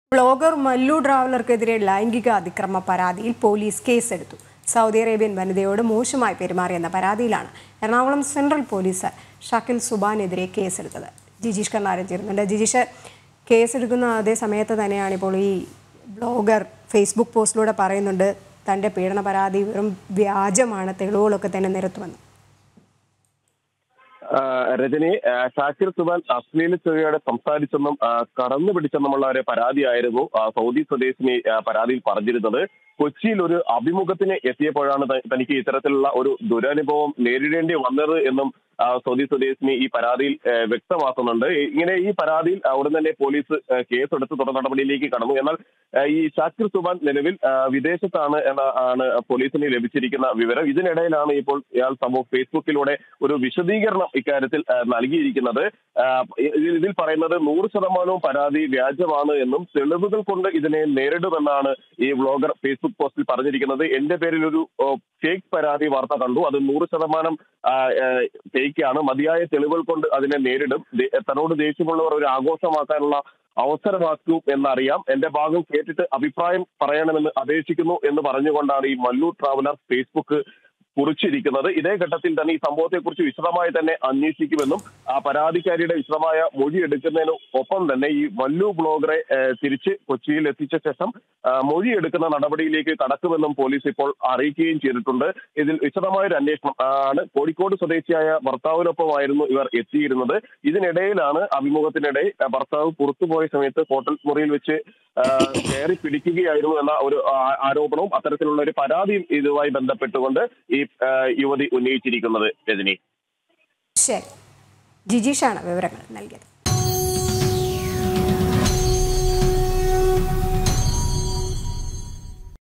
blogger Mallu ട്രാവലർക്കെതിരെ ലൈംഗിക അതിക്രമ പരാതിയിൽ police കേസെടുത്തു സൗദി അറേബ്യൻ വനിതയോട് മോശമായി പെരുമാറിയെന്ന പരാതിയിലാണ് എറണാകുളം സെൻട്രൽ പോലീസ് ഷക്കിൽ സുബാനെതിരെ കേസെടുത്തത് ജിജീഷ് കണ്ണാരൻ ചേരുന്നുണ്ട് ജിജീഷ് കേസെടുക്കുന്ന അതേ സമയത്ത് തന്നെയാണ് ഇപ്പോൾ ഈ ബ്ലോഗർ ഫേസ്ബുക്ക് പോസ്റ്റിലൂടെ പറയുന്നുണ്ട് തൻ്റെ പീഡന പരാതി വെറും വ്യാജമാണ് തെളിവുകളൊക്കെ തന്നെ നിരത്തുമെന്ന് ആ, രജനി ആ, ഷാക്കിർ സുബാൻ അശ്ലീല ചെവിയോടെ സംസാരിച്ചെന്നും ആ, കടന്നു പിടിച്ചെന്നുമുള്ള ഒരു പരാതിയായിരുന്നു ആ, സൗദി സ്വദേശിനി ആ, പരാതിയിൽ പറഞ്ഞിരുന്നത് കൊച്ചിയിൽ ഒരു അഭിമുഖത്തിന് എത്തിയപ്പോഴാണ് ത- തനിക്ക് ഇത്തരത്തിലുള്ള ഒരു ദുരനുഭവം നേരിടേണ്ടി വന്നത് എന്നും ആ, സൗദി സ്വദേശിനി ഈ പരാതിയിൽ ആ, വ്യക്തമാക്കുന്നുണ്ട് ഇങ്ങനെ ഈ പരാതിയിൽ ആ, ഉടൻ തന്നെ പോലീസ് ആ, കേസെടുത്ത് തുടർ നടപടിയിലേക്ക് കടന്നു എന്നാൽ ആ, ഈ ഷാക്കിർ സുബാൻ നിലവിൽ ആ, വിദേശത്താണ് എന്ന ആണ് പോലീസിന് ലഭിച്ചിരിക്കുന്ന വിവരം ഇതിനിടയിലാണ് ഇപ്പോൾ ഇയാൾ സമൂഹ ഫേസ്ബുക്കിലൂടെ ഒരു വിശദീകരണം ഇക്കാര്യത്തിൽ ആ, നൽകിയിരിക്കുന്നത് ആ, ഇതിൽ ഇതിൽ പറയുന്നത് നൂറ് ശതമാനവും പരാതി വ്യാജമാണ് എന്നും തെളിവുകൾ കൊണ്ട് ഇതിനെ നേരിടുമെന്നാണ് ഈ വ്ളോഗർ ഫേസ്ബുക്ക് പോസ്റ്റിൽ പറഞ്ഞിരിക്കുന്നത് എന്റെ പേരിൽ ഒരു ഫേക്ക് പരാതി വാർത്ത കണ്ടു അത് നൂറ് ശതമാനം ഫേക്ക് ആണ് മതിയായ തെളിവുകൾ കൊണ്ട് അതിനെ നേരിടും ദേ- തന്നോട് ദേഷ്യമുള്ളവർ ഒരു ആഘോഷമാക്കാനുള്ള അവസരമാക്കും എന്നറിയാം എന്റെ ഭാഗം കേട്ടിട്ട് അഭിപ്രായം പറയണമെന്ന് അപേക്ഷിക്കുന്നു എന്ന് പറഞ്ഞുകൊണ്ടാണ് ഈ മല്ലു ട്രാവലർ ഫേസ്ബുക്ക് കുറിച്ചിരിക്കുന്നത് ഇതേ ഘട്ടത്തിൽ തന്നെ ഈ സംഭവത്തെക്കുറിച്ച് വിശദമായി തന്നെ അന്വേഷിക്കുമെന്നും ആ പരാതിക്കാരിയുടെ വിശദമായ മൊഴി എടുക്കുന്നതിന് ഒപ്പം തന്നെ ഈ മല്ലു ബ്ലോഗറെ ഏഹ്, തിരിച്ച് കൊച്ചിയിൽ എത്തിച്ച ശേഷം ആ, മൊഴി എടുക്കുന്ന നടപടിയിലേക്ക് കടക്കുമെന്നും പോലീസ് ഇപ്പോൾ അറിയിക്കുകയും ചെയ്തിട്ടുണ്ട് ഇതിൽ വിശദമായ ഒരു അന്വേഷണം ആണ് കോഴിക്കോട് സ്വദേശിയായ ഭർത്താവിനൊപ്പമായിരുന്നു ഇവർ എത്തിയിരുന്നത് ഇതിനിടയിലാണ് അഭിമുഖത്തിനിടെ ആ, ഭർത്താവ് പുറത്തുപോയ സമയത്ത് ഹോട്ടൽ മുറിയിൽ വെച്ച് ആ, കയറി പിടിക്കുകയായിരുന്നു എന്ന ഒരു ആ- ആരോപണവും അത്തരത്തിലുള്ള ഒരു പരാതിയും ഇതുമായി ബന്ധപ്പെട്ടുകൊണ്ട് ഈ ആ, യുവതി ഉന്നയിച്ചിരിക്കുന്നത് രജനി ശരി ജിജീഷാണ് വിവരങ്ങൾ നൽകിയത്